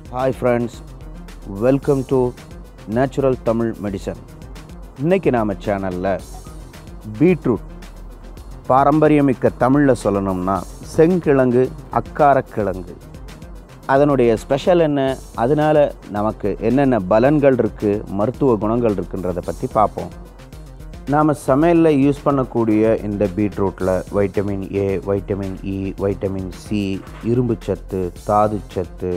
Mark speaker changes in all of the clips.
Speaker 1: hi friends welcome to natural Tamil medicine இன்னைக்கு நாம் சேனலில் பீட்ரூட் பாரம்பரியமிக்க தமிழில் சொல்லணும்னா செங்கிழங்கு அக்காரக்கிழங்கு அதனுடைய ஸ்பெஷல் என்ன அதனால் நமக்கு என்னென்ன பலன்கள் இருக்குது மருத்துவ குணங்கள் இருக்குன்றதை பற்றி பார்ப்போம் நாம் சமையலில் யூஸ் பண்ணக்கூடிய இந்த பீட்ரூட்டில் vitamin A vitamin E vitamin C இரும்புச்சத்து தாதுச்சத்து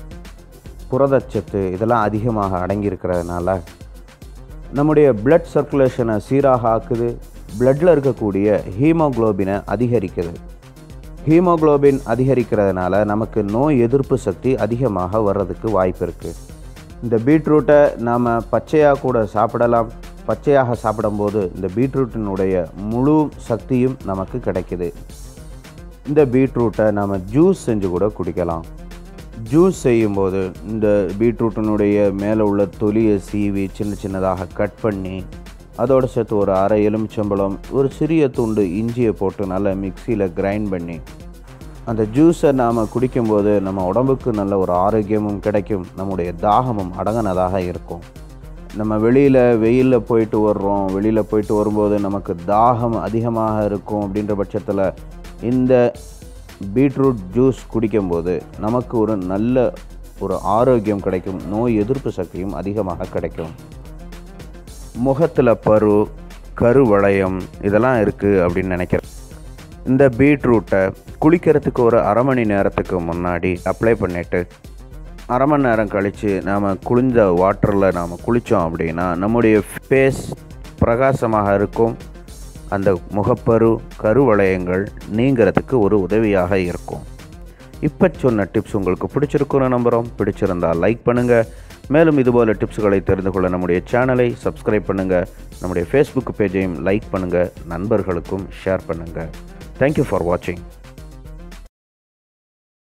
Speaker 1: புரதச்சத்து இதெல்லாம் அதிகமாக அடங்கியிருக்கிறதுனால நம்முடைய பிளட் சர்க்குலேஷனை சீராக ஆக்குது பிளட்டில் இருக்கக்கூடிய ஹீமோகுளோபினை அதிகரிக்குது ஹீமோகுளோபின் அதிகரிக்கிறதுனால நமக்கு நோய் எதிர்ப்பு சக்தி அதிகமாக வர்றதுக்கு வாய்ப்பு இருக்குது இந்த பீட்ரூட்டை நாம் பச்சையாக கூட சாப்பிடலாம் பச்சையாக சாப்பிடும்போது இந்த பீட்ரூட்டினுடைய முழு சக்தியும் நமக்கு கிடைக்குது இந்த பீட்ரூட்டை நாம் ஜூஸ் செஞ்சு கூட குடிக்கலாம் ஜூஸ் செய்யும்போது இந்த பீட்ரூட்டினுடைய மேலே உள்ள தொலியை சீவி சின்ன சின்னதாக கட் பண்ணி அதோடு சேர்த்து ஒரு அரை எலுமிச்சம்பழம் ஒரு சிறிய துண்டு இஞ்சியை போட்டு நல்லா மிக்சியில் கிரைண்ட் பண்ணி அந்த ஜூஸை நாம் குடிக்கும்போது நம்ம உடம்புக்கு நல்ல ஒரு ஆரோக்கியமும் கிடைக்கும் நம்முடைய தாகமும் அடங்கினதாக இருக்கும் நம்ம வெளியில் வெயிலில் போயிட்டு வர்றோம் வெளியில் போயிட்டு வரும்போது நமக்கு தாகம் அதிகமாக இருக்கும் அப்படின்ற பட்சத்தில் இந்த பீட்ரூட் ஜூஸ் குடிக்கும்போது நமக்கு ஒரு நல்ல ஒரு ஆரோக்கியம் கிடைக்கும் நோய் எதிர்ப்பு சக்தியும் அதிகமாக கிடைக்கும் முகத்தில் பரு கருவளையம் இதெல்லாம் இருக்குது அப்படின்னு நினைக்கிறேன் இந்த பீட்ரூட்டை குளிக்கிறதுக்கு ஒரு அரை மணி நேரத்துக்கு முன்னாடி அப்ளை பண்ணிவிட்டு அரை மணி நேரம் கழித்து நாம் குளிர்ந்த வாட்டரில் நாம் குளித்தோம் அப்படின்னா நம்முடைய ஃபேஸ் பிரகாசமாக இருக்கும் அந்த முகப்பரு கருவளையங்கள் நீங்கிறதுக்கு ஒரு உதவியாக இருக்கும் இப்போ சொன்ன டிப்ஸ் உங்களுக்கு பிடிச்சிருக்குன்னு நம்புகிறோம் பிடிச்சிருந்தால் லைக் பண்ணுங்கள் மேலும் இதுபோல் டிப்ஸ்களை தெரிந்து கொள்ள நம்முடைய சேனலை சப்ஸ்கிரைப் பண்ணுங்கள் நம்முடைய ஃபேஸ்புக் பேஜையும் லைக் பண்ணுங்கள் நண்பர்களுக்கும் ஷேர் பண்ணுங்கள் தேங்க்யூ ஃபார் வாட்சிங்